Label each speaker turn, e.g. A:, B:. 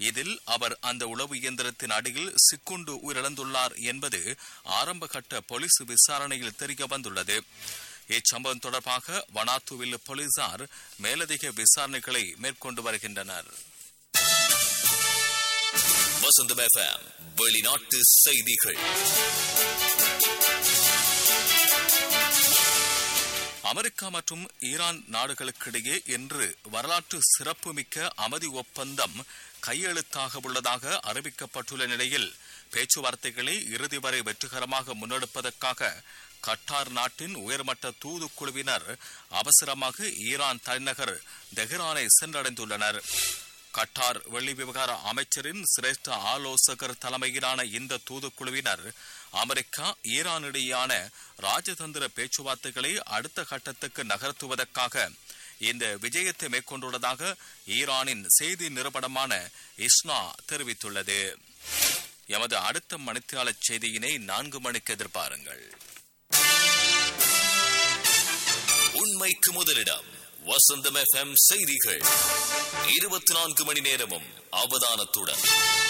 A: இதில் அவர் அந்த உளவு இயந்திரத்தின் அடியில் சிக்குண்டு உயிரிழந்துள்ளார் என்பது ஆரம்ப கட்ட போலீஸ் விசாரணையில் தெரிய வந்துள்ளது இச்சம்பவம் தொடர்பாக வனாத்துவில் போலீசார் மேலதிக விசாரணைகளை மேற்கொண்டு வருகின்றனர்
B: வசந்தம் எஃப்எம் வெளிநாட்டு செய்திகள்
A: அமெரிக்கா மற்றும் ஈரான் நாடுகளுக்கிடையே இன்று வரலாற்று சிறப்புமிக்க அமைதி ஒப்பந்தம் கையெழுத்தாக உள்ளதாக அறிவிக்கப்பட்டுள்ள நிலையில் பேச்சுவார்த்தைகளை இறுதி வரை வெற்றிகரமாக முன்னெடுப்பதற்காக கட்டார் நாட்டின் உயர்மட்ட தூதுக்குழுவினர் அவசரமாக ஈரான் தலைநகர் தெஹ்ரானை சென்றடைந்துள்ளனர் கட்டார் வெள்ளி விவகார அமைச்சரின் சிரேஷ்ட ஆலோசகர் தலைமையிலான இந்த தூதுக்குழுவினர் அமெரிக்கா ஈரான் இடையேயான ராஜதந்திர பேச்சுவார்த்தைகளை அடுத்த கட்டத்துக்கு நகர்த்துவதற்காக இந்த விஜயத்தை மேற்கொண்டுள்ளதாக ஈரானின் செய்தி நிறுவனமான இஸ்னா தெரிவித்துள்ளது எமது அடுத்த மணித்தியாளர் செய்தியினை நான்கு மணிக்கு எதிர்பாருங்கள்
B: உண்மைக்கு முதலிடம் வசந்தம் எஃப்எம் செய்திகள் இருபத்தி நான்கு மணி நேரமும் அவதானத்துடன்